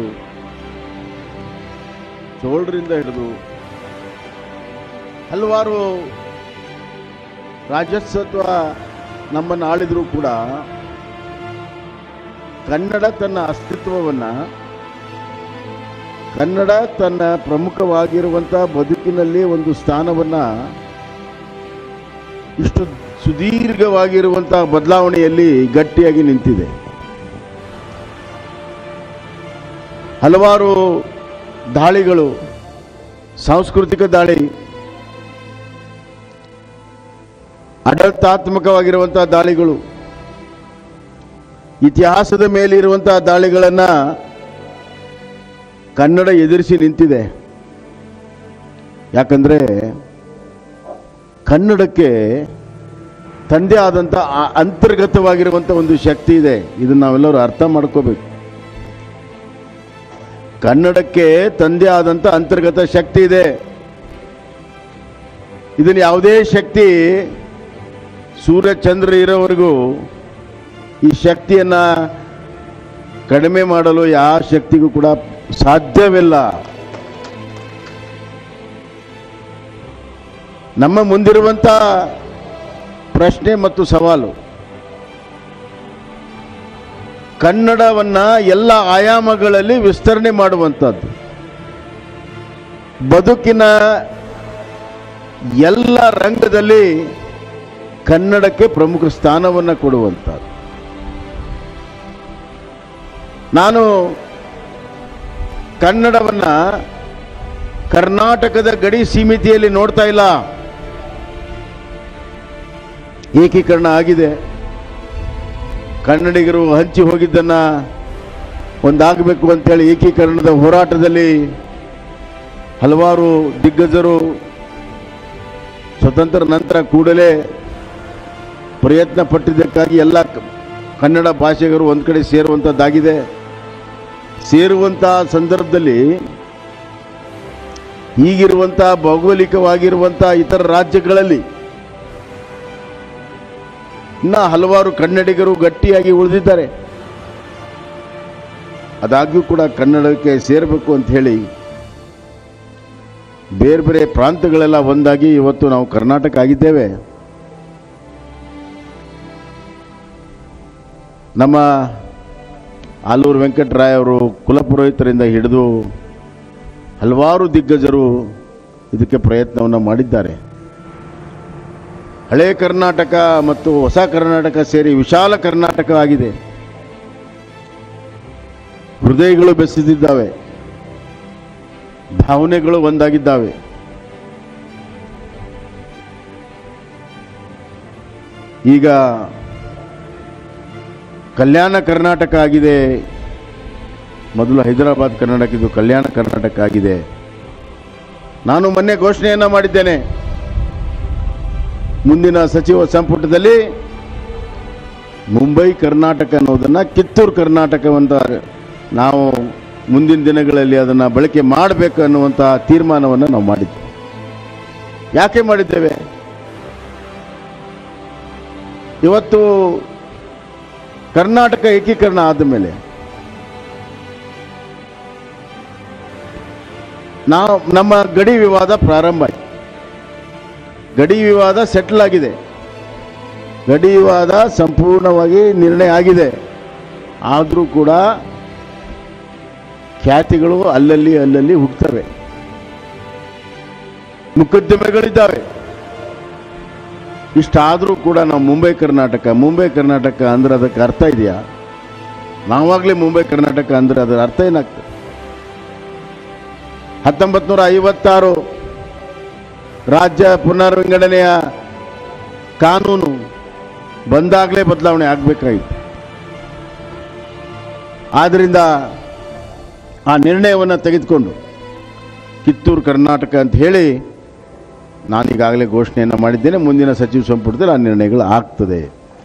ಚೋಳರಿಂದ ಹಿಡಿದು ಹಲವಾರು ರಾಜಸತ್ವ ನಮ್ಮನ್ನು ಆಳಿದರೂ ಕೂಡ ಕನ್ನಡ ತನ್ನ ಅಸ್ತಿತ್ವವನ್ನು ಕನ್ನಡ ತನ್ನ ಪ್ರಮುಖವಾಗಿರುವಂಥ ಬದುಕಿನಲ್ಲಿ ಒಂದು ಸ್ಥಾನವನ್ನು ಇಷ್ಟು ಸುದೀರ್ಘವಾಗಿರುವಂಥ ಬದಲಾವಣೆಯಲ್ಲಿ ಗಟ್ಟಿಯಾಗಿ ನಿಂತಿದೆ ಹಲವಾರು ದಾಳಿಗಳು ಸಾಂಸ್ಕೃತಿಕ ದಾಳಿ ಆಡಳಿತಾತ್ಮಕವಾಗಿರುವಂಥ ದಾಳಿಗಳು ಇತಿಹಾಸದ ಮೇಲಿರುವಂಥ ದಾಳಿಗಳನ್ನು ಕನ್ನಡ ಎದುರಿಸಿ ನಿಂತಿದೆ ಯಾಕಂದರೆ ಕನ್ನಡಕ್ಕೆ ತಂದೆ ಆದಂಥ ಆ- ಅಂತರ್ಗತವಾಗಿರುವಂಥ ಒಂದು ಶಕ್ತಿ ಇದೆ ಇದನ್ನು ನಾವೆಲ್ಲರೂ ಅರ್ಥ ಮಾಡ್ಕೋಬೇಕು ಕನ್ನಡಕ್ಕೆ ತಂದೆ ಆದಂಥ ಅಂತರ್ಗತ ಶಕ್ತಿ ಇದೆ ಇದನ್ನು ಯಾವುದೇ ಶಕ್ತಿ ಸೂರ್ಯ ಚಂದ್ರ ಇರೋವರೆಗೂ ಈ ಶಕ್ತಿಯನ್ನು ಕಡಿಮೆ ಮಾಡಲು ಯಾವ ಶಕ್ತಿಗೂ ಕೂಡ ಸಾಧ್ಯವಿಲ್ಲ ನಮ್ಮ ಮುಂದಿರುವಂಥ ಪ್ರಶ್ನೆ ಮತ್ತು ಸವಾಲು ಕನ್ನಡವನ್ನು ಎಲ್ಲ ಆಯಾಮಗಳಲ್ಲಿ ವಿಸ್ತರಣೆ ಮಾಡುವಂಥದ್ದು ಬದುಕಿನ ಎಲ್ಲ ರಂಗದಲ್ಲಿ ಕನ್ನಡಕ್ಕೆ ಪ್ರಮುಖ ಸ್ಥಾನವನ್ನು ಕೊಡುವಂಥದ್ದು ನಾನು ಕನ್ನಡವನ್ನು ಕರ್ನಾಟಕದ ಗಡಿ ಸೀಮಿತಿಯಲ್ಲಿ ನೋಡ್ತಾ ಇಲ್ಲ ಏಕೀಕರಣ ಆಗಿದೆ ಕನ್ನಡಿಗರು ಹಂಚಿ ಹೋಗಿದ್ದನ್ನ ಒಂದಾಗಬೇಕು ಅಂತೇಳಿ ಏಕೀಕರಣದ ಹೋರಾಟದಲ್ಲಿ ಹಲವಾರು ದಿಗ್ಗಜರು ಸ್ವತಂತ್ರ ನಂತರ ಕೂಡಲೇ ಪ್ರಯತ್ನ ಪಟ್ಟಿದ್ದಕ್ಕಾಗಿ ಎಲ್ಲ ಕ- ಕನ್ನಡ ಭಾಷಿಗರು ಒಂದು ಕಡೆ ಸೇರುವಂಥದ್ದಾಗಿದೆ ಸೇರುವಂಥ ಸಂದರ್ಭದಲ್ಲಿ ಈಗಿರುವಂಥ ಭೌಗೋಳಿಕವಾಗಿರುವಂಥ ಇತರ ರಾಜ್ಯಗಳಲ್ಲಿ ಇನ್ನ ಹಲವಾರು ಕನ್ನಡಿಗರು ಗಟ್ಟಿಯಾಗಿ ಉಳಿದಿದ್ದಾರೆ ಆದಾಗ್ಯೂ ಕೂಡ ಕನ್ನಡಕ್ಕೆ ಸೇರಬೇಕು ಅಂತ ಹೇಳಿ ಬೇರೆ ಬೇರೆ ಪ್ರಾಂತಗಳೆಲ್ಲ ಒಂದಾಗಿ ಇವತ್ತು ನಾವು ಕರ್ನಾಟಕ ಆಗಿದ್ದೇವೆ ನಮ್ಮ ಆಲೂರು ವೆಂಕಟರಾಯ್ ಅವರು ಕುಲಪುರೋಹಿತರಿಂದ ಹಿಡಿದು ಹಲವಾರು ದಿಗ್ಗಜರು ಇದಕ್ಕೆ ಪ್ರಯತ್ನವನ್ನು ಮಾಡಿದ್ದಾರೆ ಹಳೆ ಕರ್ನಾಟಕ ಮತ್ತು ಹೊಸ ಕರ್ನಾಟಕ ಸೇರಿ ವಿಶಾಲ ಕರ್ನಾಟಕ ಆಗಿದೆ ಹೃದಯಗಳು ಬೆಸೆದಿದ್ದಾವೆ ಭಾವನೆಗಳು ಒಂದಾಗಿದ್ದಾವೆ ಈಗ ಕಲ್ಯಾಣ ಕರ್ನಾಟಕ ಆಗಿದೆ ಮೊದಲು ಹೈದರಾಬಾದ್ ಕರ್ನಾಟಕ ಇದು ಕಲ್ಯಾಣ ಕರ್ನಾಟಕ ಆಗಿದೆ ನಾನು ಮೊನ್ನೆ ಘೋಷಣೆಯನ್ನು ಮಾಡಿದ್ದೇನೆ ಮುಂದಿನ ಸಚಿವ ಸಂಪುಟದಲ್ಲಿ ಮುಂಬೈ ಕರ್ನಾಟಕ ಅನ್ನೋದನ್ನು ಕಿತ್ತೂರು ಕರ್ನಾಟಕವಂತ ನಾವು ಮುಂದಿನ ದಿನಗಳಲ್ಲಿ ಅದನ್ನು ಬಳಕೆ ಮಾಡಬೇಕು ಅನ್ನುವಂಥ ತೀರ್ಮಾನವನ್ನು ನಾವು ಮಾಡಿದ್ದೇವೆ ಯಾಕೆ ಮಾಡಿದ್ದೇವೆ ಇವತ್ತು ಕರ್ನಾಟಕ ಏಕೀಕರಣ ಆದ ಮೇಲೆ ನಾವು ನಮ್ಮ ಗಡಿ ವಿವಾದ ಪ್ರಾರಂಭ ಆಯ್ತು ಗಡಿ ವಿವಾದ ಸೆಟ್ಲ್ ಆಗಿದೆ ಗಡಿ ವಿವಾದ ಸಂಪೂರ್ಣವಾಗಿ ನಿರ್ಣಯ ಆಗಿದೆ ಆದರೂ ಕೂಡ ಖ್ಯಾತಿಗಳು ಅಲ್ಲಲ್ಲಿ ಅಲ್ಲಲ್ಲಿ ಹುಟ್ಟುತ್ತವೆ ಮುಕದ್ದಮೆಗಳಿದ್ದಾವೆ ಇಷ್ಟಾದರೂ ಕೂಡ ನಾವು ಮುಂಬೈ ಕರ್ನಾಟಕ ಮುಂಬೈ ಕರ್ನಾಟಕ ಅಂದ್ರೆ ಅದಕ್ಕೆ ಅರ್ಥ ಇದೆಯಾ ನಾವಾಗಲೇ ಮುಂಬೈ ಕರ್ನಾಟಕ ಅಂದ್ರೆ ಅದರ ಅರ್ಥ ಏನಾಗ್ತದೆ ಹತ್ತೊಂಬತ್ತು ನೂರ ಐವತ್ತಾರು ರಾಜ್ಯ ಪುನರ್ವಿಂಗಡಣೆಯ ಕಾನೂನು ಬಂದಾಗಲೇ ಬದಲಾವಣೆ ಆಗಬೇಕಾಗಿತ್ತು ಆದ್ದರಿಂದ ಆ ನಿರ್ಣಯವನ್ನು ತೆಗೆದುಕೊಂಡು ಕಿತ್ತೂರು ಕರ್ನಾಟಕ ಅಂತ ಹೇಳಿ ನಾನೀಗಾಗಲೇ ಘೋಷಣೆಯನ್ನು ಮಾಡಿದ್ದೇನೆ ಮುಂದಿನ ಸಚಿವ ಸಂಪುಟದಲ್ಲಿ ಆ ನಿರ್ಣಯಗಳು ಆಗ್ತದೆ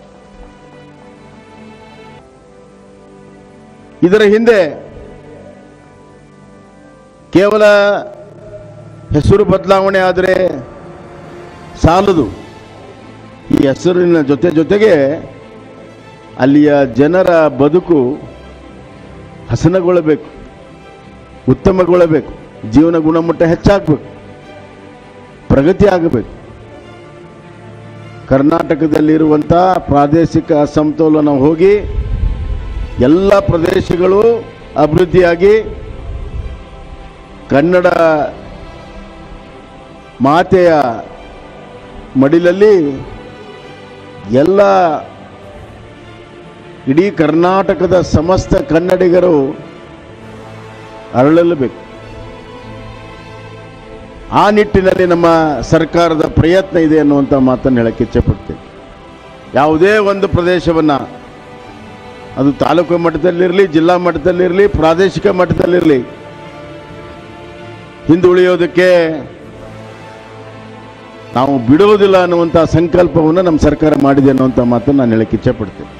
ಇದರ ಹಿಂದೆ ಕೇವಲ ಹೆಸರು ಬದಲಾವಣೆ ಆದರೆ ಸಾಲದು ಈ ಹೆಸರಿನ ಜೊತೆ ಜೊತೆಗೆ ಅಲ್ಲಿಯ ಜನರ ಬದುಕು ಹಸನಗೊಳ್ಳಬೇಕು ಉತ್ತಮಗೊಳ್ಳಬೇಕು ಜೀವನ ಗುಣಮಟ್ಟ ಹೆಚ್ಚಾಗಬೇಕು ಪ್ರಗತಿ ಆಗಬೇಕು ಕರ್ನಾಟಕದಲ್ಲಿರುವಂಥ ಪ್ರಾದೇಶಿಕ ಅಸಮತೋಲನ ಹೋಗಿ ಎಲ್ಲ ಪ್ರದೇಶಗಳು ಅಭಿವೃದ್ಧಿಯಾಗಿ ಕನ್ನಡ ಮಾತೆಯ ಮಡಿಲಲ್ಲಿ ಎಲ್ಲ ಇಡೀ ಕರ್ನಾಟಕದ ಸಮಸ್ತ ಕನ್ನಡಿಗರು ಅರಳಲೇಬೇಕು ಆ ನಿಟ್ಟಿನಲ್ಲಿ ನಮ್ಮ ಸರ್ಕಾರದ ಪ್ರಯತ್ನ ಇದೆ ಅನ್ನುವಂಥ ಮಾತನ್ನು ಹೇಳಕ್ಕೆ ಇಚ್ಛೆಪಡ್ತೇನೆ ಯಾವುದೇ ಒಂದು ಪ್ರದೇಶವನ್ನು ಅದು ತಾಲೂಕು ಮಟ್ಟದಲ್ಲಿರಲಿ ಜಿಲ್ಲಾ ಮಟ್ಟದಲ್ಲಿರಲಿ ಪ್ರಾದೇಶಿಕ ಮಟ್ಟದಲ್ಲಿರಲಿ ಹಿಂದುಳಿಯೋದಕ್ಕೆ ನಾವು ಬಿಡುವುದಿಲ್ಲ ಅನ್ನುವಂಥ ಸಂಕಲ್ಪವನ್ನು ನಮ್ಮ ಸರ್ಕಾರ ಮಾಡಿದೆ ಅನ್ನುವಂಥ ಮಾತನ್ನು ನಾನು ಹೇಳಕ್ಕೆ ಇಚ್ಛೆಪಡ್ತೇನೆ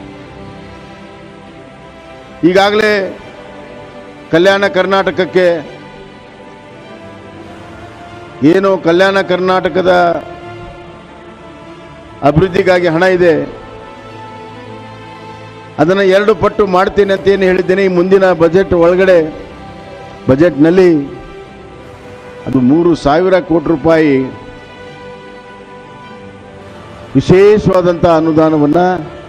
ಈಗಾಗಲೇ ಕಲ್ಯಾಣ ಕರ್ನಾಟಕಕ್ಕೆ ಏನು ಕಲ್ಯಾಣ ಕರ್ನಾಟಕದ ಅಭಿವೃದ್ಧಿಗಾಗಿ ಹಣ ಇದೆ ಅದನ್ನು ಎರಡು ಪಟ್ಟು ಮಾಡ್ತೀನಿ ಅಂತ ಏನು ಹೇಳಿದ್ದೇನೆ ಈ ಮುಂದಿನ ಬಜೆಟ್ ಒಳಗಡೆ ಬಜೆಟ್ನಲ್ಲಿ ಅದು ಮೂರು ಸಾವಿರ ಕೋಟಿ ರೂಪಾಯಿ ವಿಶೇಷವಾದಂಥ ಅನುದಾನವನ್ನು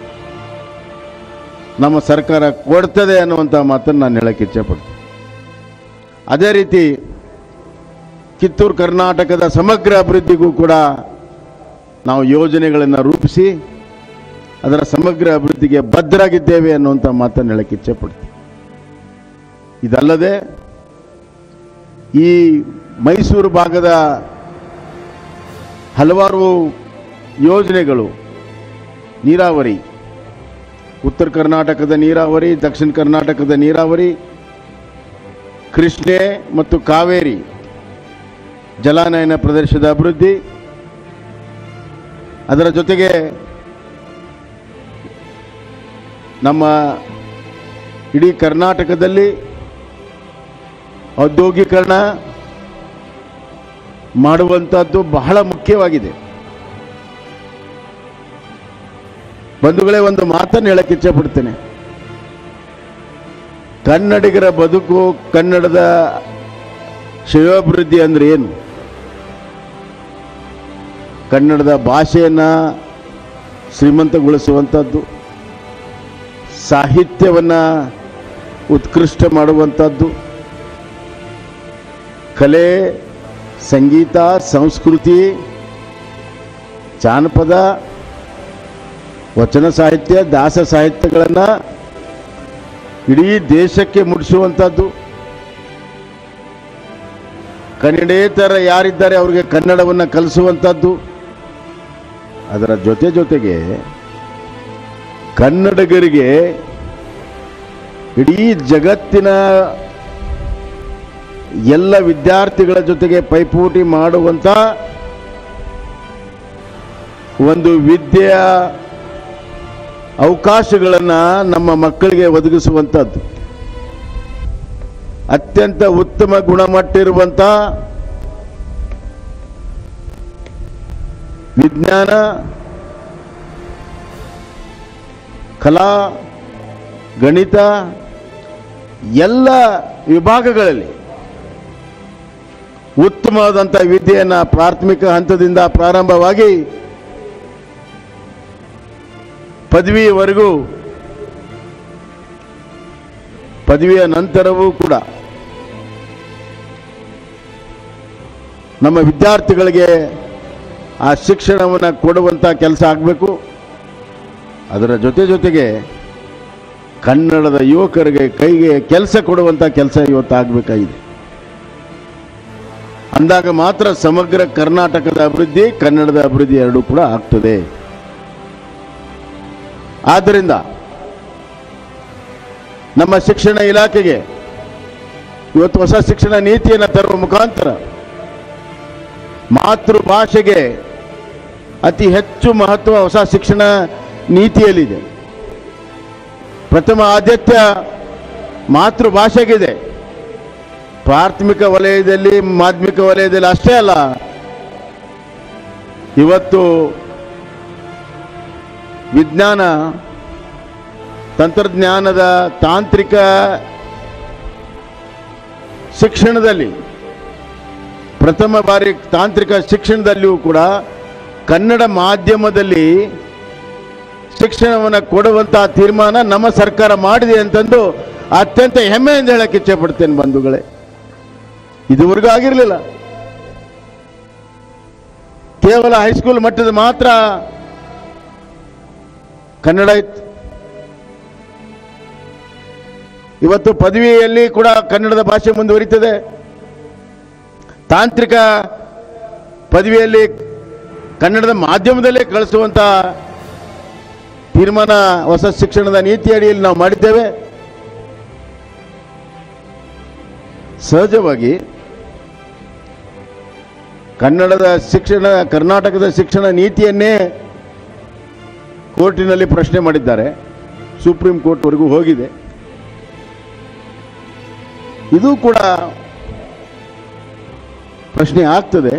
ನಮ್ಮ ಸರ್ಕಾರ ಕೊಡ್ತದೆ ಅನ್ನುವಂಥ ಮಾತನ್ನು ನಾನು ಹೇಳಕ್ಕೆ ಇಚ್ಛೆಪಡ್ತೀನಿ ಅದೇ ರೀತಿ ಕಿತ್ತೂರು ಕರ್ನಾಟಕದ ಸಮಗ್ರ ಅಭಿವೃದ್ಧಿಗೂ ಕೂಡ ನಾವು ಯೋಜನೆಗಳನ್ನು ರೂಪಿಸಿ ಅದರ ಸಮಗ್ರ ಅಭಿವೃದ್ಧಿಗೆ ಬದ್ಧರಾಗಿದ್ದೇವೆ ಅನ್ನುವಂಥ ಮಾತನ್ನು ಹೇಳಕ್ಕೆ ಇಚ್ಛೆಪಡ್ತೀನಿ ಇದಲ್ಲದೆ ಈ ಮೈಸೂರು ಭಾಗದ ಹಲವಾರು ಯೋಜನೆಗಳು ನೀರಾವರಿ ಉತ್ತರ ಕರ್ನಾಟಕದ ನೀರಾವರಿ ದಕ್ಷಿಣ ಕರ್ನಾಟಕದ ನೀರಾವರಿ ಕೃಷ್ಣೆ ಮತ್ತು ಕಾವೇರಿ ಜಲಾನಯನ ಪ್ರದೇಶದ ಅಭಿವೃದ್ಧಿ ಅದರ ಜೊತೆಗೆ ನಮ್ಮ ಇಡೀ ಕರ್ನಾಟಕದಲ್ಲಿ ಔದ್ಯೋಗೀಕರಣ ಮಾಡುವಂಥದ್ದು ಬಹಳ ಮುಖ್ಯವಾಗಿದೆ ಬಂಧುಗಳೇ ಒಂದು ಮಾತನ್ನು ಹೇಳಕ್ಕೆ ಇಚ್ಛೆಪಡ್ತೇನೆ ಕನ್ನಡಿಗರ ಬದುಕು ಕನ್ನಡದ ಶ್ರೇಯೋಭಿವೃದ್ಧಿ ಅಂದ್ರೆ ಏನು ಕನ್ನಡದ ಭಾಷೆಯನ್ನು ಶ್ರೀಮಂತಗೊಳಿಸುವಂಥದ್ದು ಸಾಹಿತ್ಯವನ್ನು ಉತ್ಕೃಷ್ಟ ಮಾಡುವಂಥದ್ದು ಕಲೆ ಸಂಗೀತ ಸಂಸ್ಕೃತಿ ಜಾನಪದ ವಚನ ಸಾಹಿತ್ಯ ದಾಸ ಸಾಹಿತ್ಯಗಳನ್ನು ಇಡೀ ದೇಶಕ್ಕೆ ಮುಡಿಸುವಂಥದ್ದು ಕನ್ನಡೇತರ ಯಾರಿದ್ದಾರೆ ಅವರಿಗೆ ಕನ್ನಡವನ್ನು ಕಲಿಸುವಂಥದ್ದು ಅದರ ಜೊತೆ ಜೊತೆಗೆ ಕನ್ನಡಿಗರಿಗೆ ಇಡೀ ಜಗತ್ತಿನ ಎಲ್ಲ ವಿದ್ಯಾರ್ಥಿಗಳ ಜೊತೆಗೆ ಪೈಪೋಟಿ ಮಾಡುವಂಥ ಒಂದು ವಿದ್ಯೆಯ ಅವಕಾಶಗಳನ್ನು ನಮ್ಮ ಮಕ್ಕಳಿಗೆ ಒದಗಿಸುವಂಥದ್ದು ಅತ್ಯಂತ ಉತ್ತಮ ಗುಣಮಟ್ಟ ಇರುವಂಥ ವಿಜ್ಞಾನ ಕಲಾ ಗಣಿತ ಎಲ್ಲ ವಿಭಾಗಗಳಲ್ಲಿ ಉತ್ತಮವಾದಂಥ ವಿದ್ಯೆಯನ್ನು ಪ್ರಾಥಮಿಕ ಹಂತದಿಂದ ಪ್ರಾರಂಭವಾಗಿ ಪದವಿಯವರೆಗೂ ಪದವಿಯ ನಂತರವೂ ಕೂಡ ನಮ್ಮ ವಿದ್ಯಾರ್ಥಿಗಳಿಗೆ ಆ ಶಿಕ್ಷಣವನ್ನು ಕೊಡುವಂಥ ಕೆಲಸ ಆಗಬೇಕು ಅದರ ಜೊತೆ ಜೊತೆಗೆ ಕನ್ನಡದ ಯುವಕರಿಗೆ ಕೈಗೆ ಕೆಲಸ ಕೊಡುವಂಥ ಕೆಲಸ ಇವತ್ತು ಆಗಬೇಕಾಗಿದೆ ಅಂದಾಗ ಮಾತ್ರ ಸಮಗ್ರ ಕರ್ನಾಟಕದ ಅಭಿವೃದ್ಧಿ ಕನ್ನಡದ ಅಭಿವೃದ್ಧಿ ಎರಡೂ ಕೂಡ ಆಗ್ತದೆ ಆದ್ದರಿಂದ ನಮ್ಮ ಶಿಕ್ಷಣ ಇಲಾಖೆಗೆ ಇವತ್ತು ಹೊಸ ಶಿಕ್ಷಣ ನೀತಿಯನ್ನು ತರುವ ಮುಖಾಂತರ ಮಾತೃಭಾಷೆಗೆ ಅತಿ ಹೆಚ್ಚು ಮಹತ್ವ ಹೊಸ ಶಿಕ್ಷಣ ನೀತಿಯಲ್ಲಿದೆ ಪ್ರಥಮ ಆದ್ಯತೆ ಮಾತೃಭಾಷೆಗಿದೆ ಪ್ರಾಥಮಿಕ ವಲಯದಲ್ಲಿ ಮಾಧ್ಯಮಿಕ ವಲಯದಲ್ಲಿ ಅಷ್ಟೇ ಅಲ್ಲ ಇವತ್ತು ವಿಜ್ಞಾನ ತಂತ್ರಜ್ಞಾನದ ತಾಂತ್ರಿಕ ಶಿಕ್ಷಣದಲ್ಲಿ ಪ್ರಥಮ ಬಾರಿ ತಾಂತ್ರಿಕ ಶಿಕ್ಷಣದಲ್ಲಿಯೂ ಕೂಡ ಕನ್ನಡ ಮಾಧ್ಯಮದಲ್ಲಿ ಶಿಕ್ಷಣವನ್ನು ಕೊಡುವಂತಹ ತೀರ್ಮಾನ ನಮ್ಮ ಸರ್ಕಾರ ಮಾಡಿದೆ ಅಂತಂದು ಅತ್ಯಂತ ಹೆಮ್ಮೆಯಿಂದ ಹೇಳಕ್ಕೆ ಇಚ್ಛೆ ಪಡ್ತೇನೆ ಬಂಧುಗಳೇ ಇದುವರೆಗೂ ಆಗಿರಲಿಲ್ಲ ಕೇವಲ ಹೈಸ್ಕೂಲ್ ಮಟ್ಟದ ಮಾತ್ರ ಕನ್ನಡ ಇತ್ತು ಇವತ್ತು ಪದವಿಯಲ್ಲಿ ಕೂಡ ಕನ್ನಡದ ಭಾಷೆ ಮುಂದುವರಿತದೆ ತಾಂತ್ರಿಕ ಪದವಿಯಲ್ಲಿ ಕನ್ನಡದ ಮಾಧ್ಯಮದಲ್ಲೇ ಕಳಿಸುವಂಥ ತೀರ್ಮಾನ ಹೊಸ ಶಿಕ್ಷಣದ ನೀತಿ ಅಡಿಯಲ್ಲಿ ನಾವು ಮಾಡಿದ್ದೇವೆ ಸಹಜವಾಗಿ ಕನ್ನಡದ ಶಿಕ್ಷಣ ಕರ್ನಾಟಕದ ಶಿಕ್ಷಣ ನೀತಿಯನ್ನೇ ಕೋರ್ಟಿನಲ್ಲಿ ಪ್ರಶ್ನೆ ಮಾಡಿದ್ದಾರೆ ಸುಪ್ರೀಂ ಕೋರ್ಟ್ವರೆಗೂ ಹೋಗಿದೆ ಇದು ಕೂಡ ಪ್ರಶ್ನೆ ಆಗ್ತದೆ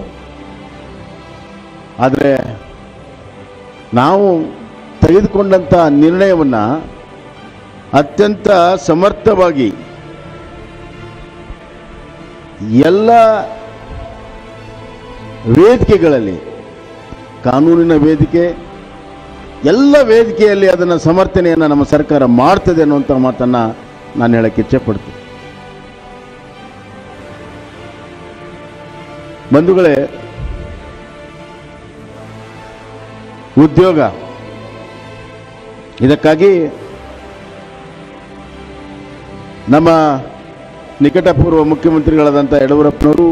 ಆದರೆ ನಾವು ತೆಗೆದುಕೊಂಡಂಥ ನಿರ್ಣಯವನ್ನು ಅತ್ಯಂತ ಸಮರ್ಥವಾಗಿ ಎಲ್ಲ ವೇದಿಕೆಗಳಲ್ಲಿ ಕಾನೂನಿನ ವೇದಿಕೆ ಎಲ್ಲ ವೇದಿಕೆಯಲ್ಲಿ ಅದನ್ನು ಸಮರ್ಥನೆಯನ್ನು ನಮ್ಮ ಸರ್ಕಾರ ಮಾಡ್ತದೆ ಅನ್ನುವಂಥ ಮಾತನ್ನು ನಾನು ಹೇಳಕ್ಕೆ ಇಚ್ಛೆಪಡ್ತೀನಿ ಬಂಧುಗಳೇ ಉದ್ಯೋಗ ಇದಕ್ಕಾಗಿ ನಮ್ಮ ನಿಕಟಪೂರ್ವ ಮುಖ್ಯಮಂತ್ರಿಗಳಾದಂಥ ಯಡಿಯೂರಪ್ಪನವರು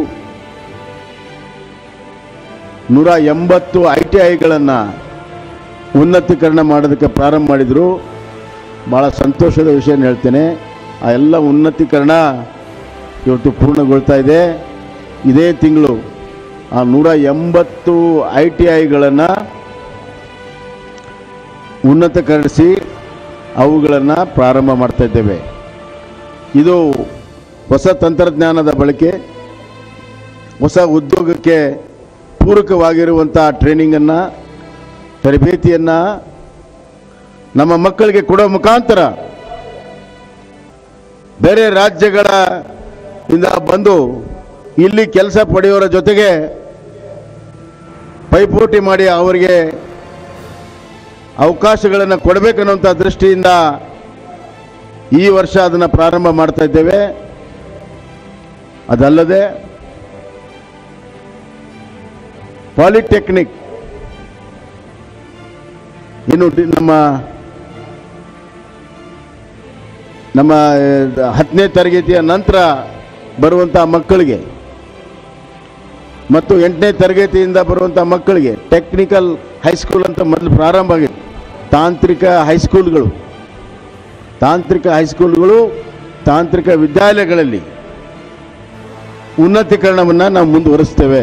ನೂರ ಎಂಬತ್ತು ಐ ಟಿ ಐಗಳನ್ನು ಉನ್ನತೀಕರಣ ಮಾಡೋದಕ್ಕೆ ಪ್ರಾರಂಭ ಮಾಡಿದರು ಭಾಳ ಸಂತೋಷದ ವಿಷಯ ಹೇಳ್ತೇನೆ ಆ ಎಲ್ಲ ಉನ್ನತೀಕರಣ ಇವತ್ತು ಪೂರ್ಣಗೊಳ್ತಾ ಇದೆ ಇದೇ ತಿಂಗಳು ಆ ನೂರ ಎಂಬತ್ತು ಐ ಟಿ ಐಗಳನ್ನು ಉನ್ನತೀಕರಿಸಿ ಅವುಗಳನ್ನು ಪ್ರಾರಂಭ ಮಾಡ್ತಾ ಇದ್ದೇವೆ ಇದು ಹೊಸ ತಂತ್ರಜ್ಞಾನದ ಬಳಕೆ ಹೊಸ ಉದ್ಯೋಗಕ್ಕೆ ಪೂರಕವಾಗಿರುವಂಥ ಟ್ರೈನಿಂಗನ್ನು ತರಬೇತಿಯನ್ನು ನಮ್ಮ ಮಕ್ಕಳಿಗೆ ಕೊಡೋ ಮುಖಾಂತರ ಬೇರೆ ರಾಜ್ಯಗಳ ಇಂದ ಬಂದು ಇಲ್ಲಿ ಕೆಲಸ ಪಡೆಯೋರ ಜೊತೆಗೆ ಪೈಪೋಟಿ ಮಾಡಿ ಅವರಿಗೆ ಅವಕಾಶಗಳನ್ನು ಕೊಡಬೇಕನ್ನುವಂಥ ದೃಷ್ಟಿಯಿಂದ ಈ ವರ್ಷ ಅದನ್ನು ಪ್ರಾರಂಭ ಮಾಡ್ತಾ ಇದ್ದೇವೆ ಅದಲ್ಲದೆ ಪಾಲಿಟೆಕ್ನಿಕ್ ಇನ್ನು ಡಿ- ನಮ್ಮ ನಮ್ಮ ಆ, ಹತ್ತನೇ ತರಗತಿಯ ನಂತರ ಬರುವಂಥ ಮಕ್ಕಳಿಗೆ ಮತ್ತು ಎಂಟನೇ ತರಗತಿಯಿಂದ ಬರುವಂಥ ಮಕ್ಕಳಿಗೆ ಟೆಕ್ನಿಕಲ್ ಹೈಸ್ಕೂಲ್ ಅಂತ ಮೊದಲು ಪ್ರಾರಂಭ ಆಗಿದೆ ತಾಂತ್ರಿಕ ಹೈಸ್ಕೂಲ್ಗಳು ತಾಂತ್ರಿಕ ಹೈಸ್ಕೂಲ್ಗಳು ತಾಂತ್ರಿಕ ವಿದ್ಯಾಲಯಗಳಲ್ಲಿ ಉನ್ನತೀಕರಣವನ್ನು ನಾವು ಮುಂದುವರಿಸ್ತೇವೆ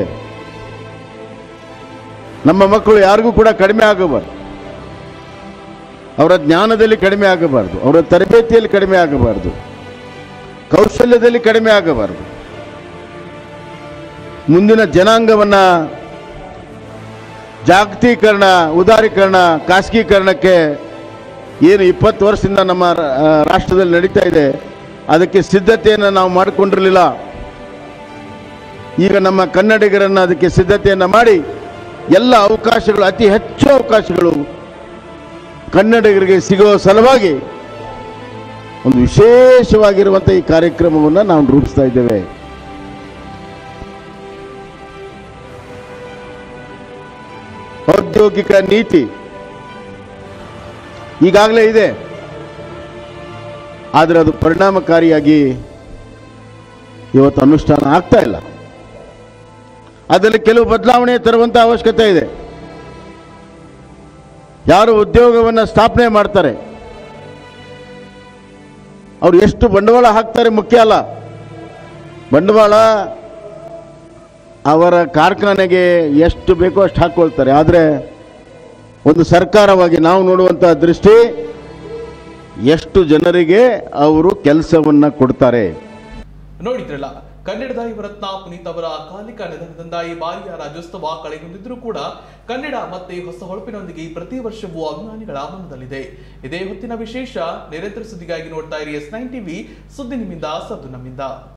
ನಮ್ಮ ಮಕ್ಕಳು ಯಾರಿಗೂ ಕೂಡ ಕಡಿಮೆ ಆಗಬಾರ್ದು ಅವರ ಜ್ಞಾನದಲ್ಲಿ ಕಡಿಮೆ ಆಗಬಾರ್ದು ಅವರ ತರಬೇತಿಯಲ್ಲಿ ಕಡಿಮೆ ಆಗಬಾರ್ದು ಕೌಶಲ್ಯದಲ್ಲಿ ಕಡಿಮೆ ಆಗಬಾರ್ದು ಮುಂದಿನ ಜನಾಂಗವನ್ನ ಜಾಗತೀಕರಣ ಉದಾರೀಕರಣ ಖಾಸಗೀಕರಣಕ್ಕೆ ಏನು ಇಪ್ಪತ್ತು ವರ್ಷದಿಂದ ನಮ್ಮ ಆ, ರಾಷ್ಟ್ರದಲ್ಲಿ ನಡೀತಾ ಇದೆ ಅದಕ್ಕೆ ಸಿದ್ಧತೆಯನ್ನು ನಾವು ಮಾಡಿಕೊಂಡಿರಲಿಲ್ಲ ಈಗ ನಮ್ಮ ಕನ್ನಡಿಗರನ್ನು ಅದಕ್ಕೆ ಸಿದ್ಧತೆಯನ್ನು ಮಾಡಿ ಎಲ್ಲ ಅವಕಾಶಗಳು ಅತಿ ಹೆಚ್ಚು ಅವಕಾಶಗಳು ಕನ್ನಡಿಗರಿಗೆ ಸಿಗುವ ಸಲುವಾಗಿ ಒಂದು ವಿಶೇಷವಾಗಿರುವಂಥ ಈ ಕಾರ್ಯಕ್ರಮವನ್ನು ನಾವು ರೂಪಿಸ್ತಾ ಇದ್ದೇವೆ ಔದ್ಯೋಗಿಕ ನೀತಿ ಈಗಾಗಲೇ ಇದೆ ಆದರೆ ಅದು ಪರಿಣಾಮಕಾರಿಯಾಗಿ ಇವತ್ತು ಅನುಷ್ಠಾನ ಆಗ್ತಾ ಇಲ್ಲ ಅದರಲ್ಲಿ ಕೆಲವು ಬದಲಾವಣೆ ತರುವಂಥ ಅವಶ್ಯಕತೆ ಇದೆ ಯಾರು ಉದ್ಯೋಗವನ್ನು ಸ್ಥಾಪನೆ ಮಾಡ್ತಾರೆ ಅವ್ರು ಎಷ್ಟು ಬಂಡವಾಳ ಹಾಕ್ತಾರೆ ಮುಖ್ಯ ಅಲ್ಲ ಬಂಡವಾಳ ಅವರ ಕಾರ್ಖಾನೆಗೆ ಎಷ್ಟು ಬೇಕೋ ಅಷ್ಟು ಹಾಕ್ಕೊಳ್ತಾರೆ ಆದರೆ ಒಂದು ಸರ್ಕಾರವಾಗಿ ನಾವು ನೋಡುವಂಥ ದೃಷ್ಟಿ ಎಷ್ಟು ಜನರಿಗೆ ಅವರು ಕೆಲಸವನ್ನು ಕೊಡ್ತಾರೆ ನೋಡಿದ್ರಲ್ಲ ಕನ್ನಡದ ಯುವರತ್ನ ಪುನೀತ್ ಅವರ ಅಕಾಲಿಕ ನಿಧನದಿಂದ ಈ ಬಾರಿಯ ರಾಜ್ಯೋತ್ಸವ ಕಳೆಗೊಂಡಿದ್ರೂ ಕೂಡ ಕನ್ನಡ ಮತ್ತೆ ಹೊಸ ಹೊಳಪಿನೊಂದಿಗೆ ಪ್ರತಿ ವರ್ಷವೂ ಅಭಿಮಾನಿಗಳ ಮನದಲ್ಲಿದೆ ಇದೇ ಹೊತ್ತಿನ ವಿಶೇಷ ನಿರಂತರ ಸುದ್ದಿಗಾಗಿ ನೋಡ್ತಾ ಇರಿ ಎಸ್ ನೈನ್ ಟಿವಿ ಸುದ್ದಿ ನಿಮ್ಮಿಂದ ಸದ್ದು ನಮ್ಮಿಂದ